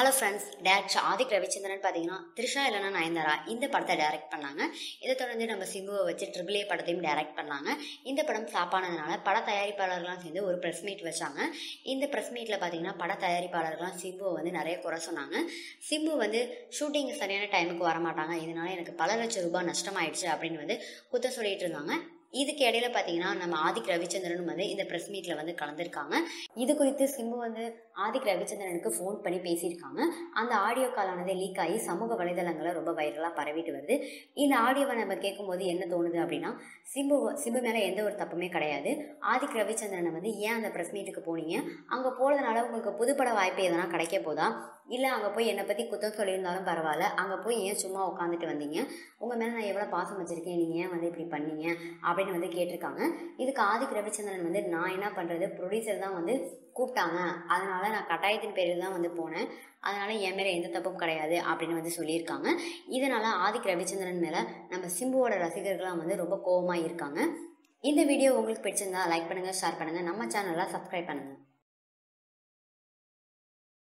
hello friends director Aadhik Ravichandran பார்த்தீங்கன்னா த்ரிஷா இல்லைனா நயன்தாரா இந்த படத்தை டைரக்ட் பண்ணாங்க இதை தொடர்ந்து நம்ம சிம்புவை வச்சு ட்ரிபிள் ஏ படத்தையும் டைரக்ட் பண்ணாங்க இந்த படம் ஃப்ளாப் ஆனதுனால பட தயாரிப்பாளர்கள்லாம் சேர்ந்து ஒரு ப்ரெஸ் மீட் வச்சாங்க இந்த ப்ரெஸ் மீட்டில் பார்த்தீங்கன்னா பட தயாரிப்பாளர்கள்லாம் சிம்புவை வந்து நிறைய குறை சொன்னாங்க சிம்பு வந்து ஷூட்டிங் சரியான டைமுக்கு வர மாட்டாங்க இதனால எனக்கு பல லட்சம் ரூபாய் நஷ்டமாயிடுச்சு அப்படின்னு வந்து குத்தம் சொல்லிட்டு இருந்தாங்க இதுக்கு இடையில பார்த்தீங்கன்னா நம்ம ஆதிக் ரவிச்சந்திரனும் வந்து இந்த ப்ரெஸ் மீட்டில் வந்து கலந்துருக்காங்க இது குறித்து சிம்பு வந்து ஆதிக் ரவிச்சந்திரனுக்கு ஃபோன் பண்ணி பேசியிருக்காங்க அந்த ஆடியோ காலானது லீக் ஆகி சமூக வலைதளங்களில் ரொம்ப வைரலாக பரவிட்டு வருது இந்த ஆடியோவை நம்ம கேட்கும்போது என்ன தோணுது அப்படின்னா சிம்பு சிம்பு மேலே எந்த ஒரு தப்புமே கிடையாது ஆதிக் ரவிச்சந்திரனை வந்து ஏன் அந்த ப்ரெஸ் மீட்டுக்கு போனீங்க அங்கே போனதுனால உங்களுக்கு புதுப்பட வாய்ப்பு எதனா கிடைக்க போதா இல்லை அங்கே போய் என்னை பற்றி குத்தம் சொல்லியிருந்தாலும் பரவாயில்ல அங்கே போய் ஏன் சும்மா உட்காந்துட்டு வந்தீங்க உங்கள் மேலே நான் எவ்வளோ பாசம் வச்சுருக்கேன் நீங்கள் ஏன் வந்து இப்படி பண்ணீங்க அப்படின்னு வந்து கேட்டிருக்காங்க இதுக்கு ஆதிக் ரவிச்சந்திரன் வந்து நான் என்ன பண்ணுறது ப்ரொடியூசர் தான் வந்து கூப்பிட்டாங்க அதனால நான் கட்டாயத்தின் பேரில் தான் வந்து போனேன் அதனால என் மேலே எந்த தப்பும் கிடையாது அப்படின்னு வந்து சொல்லியிருக்காங்க இதனால ஆதிக் ரவிச்சந்திரன் மேலே நம்ம சிம்புவோட ரசிகர்கள்லாம் வந்து ரொம்ப கோபமாக இருக்காங்க இந்த வீடியோ உங்களுக்கு பிடிச்சிருந்தா லைக் பண்ணுங்கள் ஷேர் பண்ணுங்கள் நம்ம சேனலை சப்ஸ்கிரைப் பண்ணுங்கள்